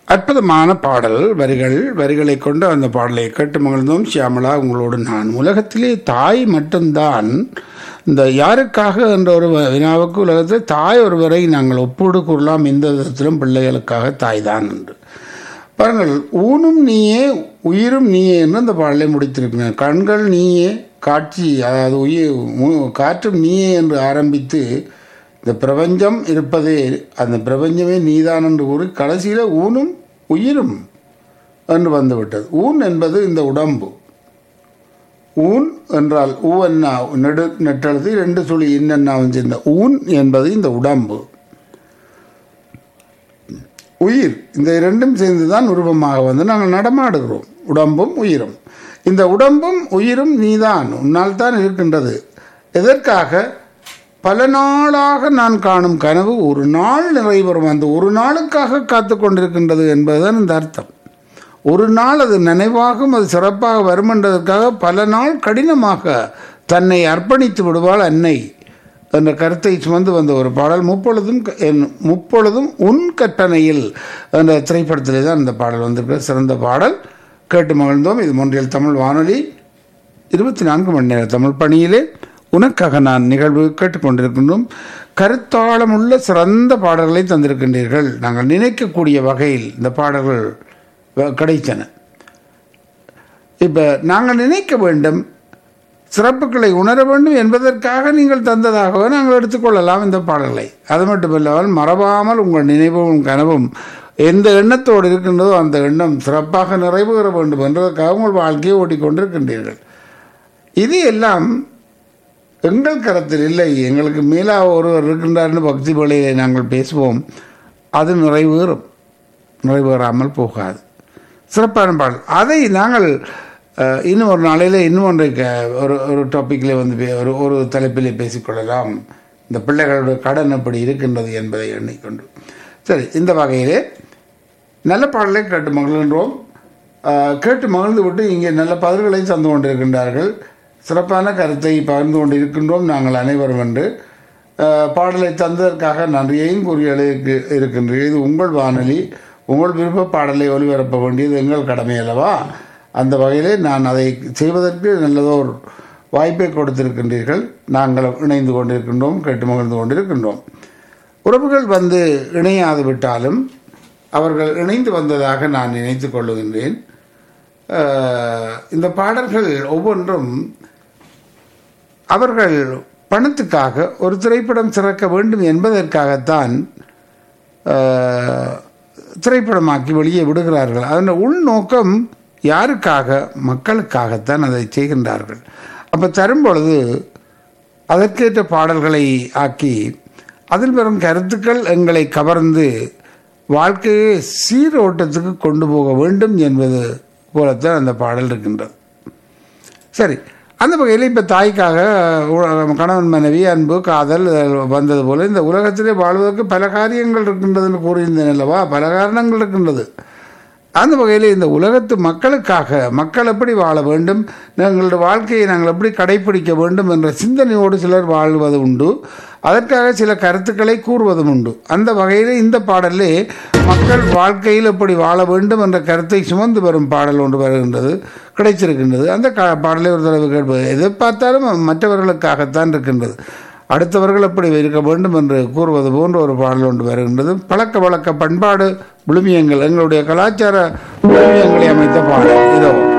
அற்புதமான பாடல் வரிகள் வரிகளை கொண்டு அந்த பாடலை கேட்டு மகிழ்ந்தோம் சியாமலா உங்களோடு நான் உலகத்திலே தாய் மட்டும்தான் இந்த யாருக்காக என்ற ஒரு வினாவுக்கு உலகத்தில் தாய் ஒருவரை நாங்கள் ஒப்பீடு கூறலாம் எந்த விதத்திலும் பிள்ளைகளுக்காக தாய் தான் என்று பாருங்கள் ஊனும் நீயே உயிரும் நீயே என்று அந்த பாடலை முடித்திருக்கிறேன் கண்கள் நீயே காட்சி அதாவது உயிர் மு- காற்றும் நீயே என்று ஆரம்பித்து இந்த பிரபஞ்சம் இருப்பதே அந்த பிரபஞ்சமே நீதான் என்று கூறி கடைசியில் ஊனும் உயிரும் என்று வந்துவிட்டது ஊன் என்பது இந்த உடம்பு ஊன் என்றால் ஊ என்ன நெடு நெட்டெழுதி ரெண்டு சுழி இன்னென்னாவும் சேர்ந்த ஊன் என்பது இந்த உடம்பு உயிர் இந்த இரண்டும் சேர்ந்து தான் உருவமாக வந்து நாங்கள் நடமாடுகிறோம் உடம்பும் உயிரும் இந்த உடம்பும் உயிரும் நீதான் உன்னால் தான் இருக்கின்றது எதற்காக பல நாளாக நான் காணும் கனவு ஒரு நாள் நிறைவேறும் அந்த ஒரு நாளுக்காக காத்து கொண்டிருக்கின்றது என்பதுதான் இந்த அர்த்தம் ஒரு நாள் அது நினைவாகும் அது சிறப்பாக வரும் என்றதற்காக பல நாள் கடினமாக தன்னை அர்ப்பணித்து விடுவாள் அன்னை என்ற கருத்தை சுமந்து வந்த ஒரு பாடல் முப்பொழுதும் க- என் முப்பொழுதும் உன் கற்பனையில் என்ற திரைப்படத்திலே தான் இந்த பாடல் வந்திருக்கிற சிறந்த பாடல் கேட்டு மகிழ்ந்தோம் இது மொன்றியல் தமிழ் வானொலி இருபத்தி நான்கு மணி நேர தமிழ் பணியிலே உனக்காக நான் நிகழ்வு கேட்டுக்கொண்டிருக்கின்றோம் கருத்தாளமுள்ள சிறந்த பாடல்களை தந்திருக்கின்றீர்கள் நாங்கள் நினைக்கக்கூடிய வகையில் இந்த பாடல்கள் வ- கிடைத்தன இப்போ நாங்கள் நினைக்க வேண்டும் சிறப்புகளை உணர வேண்டும் என்பதற்காக நீங்கள் தந்ததாகவே நாங்கள் எடுத்துக்கொள்ளலாம் இந்த பாடல்களை அது மட்டுமல்லாமல் மறவாமல் உங்கள் நினைவும் கனவும் எந்த எண்ணத்தோடு இருக்கின்றதோ அந்த எண்ணம் சிறப்பாக நிறைவேற வேண்டும் என்பதற்காக உங்கள் வாழ்க்கையை ஓட்டிக்கொண்டிருக்கின்றீர்கள் இது எல்லாம் எங்கள் கரத்தில் இல்லை எங்களுக்கு மேலா ஒருவர் இருக்கின்றார்னு பக்தி வேளையிலே நாங்கள் பேசுவோம் அது நிறைவேறும் நிறைவேறாமல் போகாது சிறப்பான பாடல் அதை நாங்கள் அஹ், இன்னும் ஒரு நாளையில் இன்னும் ஒன்றை க- ஒரு ஒரு டாப்பிக்கில் வந்து பே- ஒரு ஒரு தலைப்பிலே பேசிக்கொள்ளலாம் இந்த பிள்ளைகளுடைய கடன் எப்படி இருக்கின்றது என்பதை எண்ணிக்கொண்டு சரி இந்த வகையிலே நல்ல பாடலை கேட்டு மகிழ்கின்றோம் ஆஹ், கேட்டு மகிழ்ந்து விட்டு இங்கே நல்ல பதில்களை தந்து கொண்டிருக்கின்றார்கள் சிறப்பான கருத்தை பகிர்ந்து கொண்டிருக்கின்றோம் நாங்கள் அனைவரும் என்று ஆஹ், பாடலை தந்ததற்காக நன்றியையும் கூறி எழுதி இருக்கின்றீர்கள் இது உங்கள் வானொலி உங்கள் விருப்ப பாடலை ஒளிபரப்ப வேண்டியது எங்கள் கடமை அல்லவா அந்த வகையிலே நான் அதை செய்வதற்கு நல்லதோர் வாய்ப்பை கொடுத்திருக்கின்றீர்கள் நாங்கள் இணைந்து கொண்டிருக்கின்றோம் கேட்டு மகிழ்ந்து கொண்டிருக்கின்றோம் உறவுகள் வந்து இணையாது விட்டாலும் அவர்கள் இணைந்து வந்ததாக நான் நினைத்துக் கொள்ளுகின்றேன் அஹ், இந்த பாடல்கள் ஒவ்வொன்றும் அவர்கள் பணத்துக்காக ஒரு திரைப்படம் சிறக்க வேண்டும் என்பதற்காகத்தான் அஹ், திரைப்படமாக்கி வெளியே விடுகிறார்கள் அதன் உள்நோக்கம் யாருக்காக மக்களுக்காகத்தான் அதை செய்கின்றார்கள் அப்போ தரும் பொழுது அதற்கேற்ற பாடல்களை ஆக்கி அதில் வரும் கருத்துக்கள் எங்களை கவர்ந்து வாழ்க்கையை சீரோட்டத்துக்கு கொண்டு போக வேண்டும் என்பது போலத்தான் அந்த பாடல் இருக்கின்றது சரி அந்த வகையில் இப்போ தாய்க்காக உ- கணவன் மனைவி அன்பு காதல் அஹ், வந்தது போல இந்த உலகத்திலே வாழ்வதற்கு பல காரியங்கள் இருக்கின்றதுன்னு கூறியிருந்தேன் அல்லவா பல காரணங்கள் இருக்கின்றது அந்த வகையில் இந்த உலகத்து மக்களுக்காக மக்கள் எப்படி வாழ வேண்டும் எங்களுடைய வாழ்க்கையை நாங்கள் எப்படி கடைபிடிக்க வேண்டும் என்ற சிந்தனையோடு சிலர் வாழ்வது உண்டு அதற்காக சில கருத்துக்களை கூறுவதும் உண்டு அந்த வகையில் இந்த பாடலே மக்கள் வாழ்க்கையில் எப்படி வாழ வேண்டும் என்ற கருத்தை சுமந்து வரும் பாடல் ஒன்று வருகின்றது கிடைச்சிருக்கின்றது அந்த க பாடலை ஒரு தடவை கேட்பது எதை பார்த்தாலும் மற்றவர்களுக்காகத்தான் இருக்கின்றது அடுத்தவர்கள் எப்படி இருக்க வேண்டும் என்று கூறுவது போன்ற ஒரு பாடல் ஒன்று வருகின்றது பழக்க வழக்க பண்பாடு விழுமியங்கள் எங்களுடைய கலாச்சார விழுமியங்களை அமைத்த பாடல் இதோ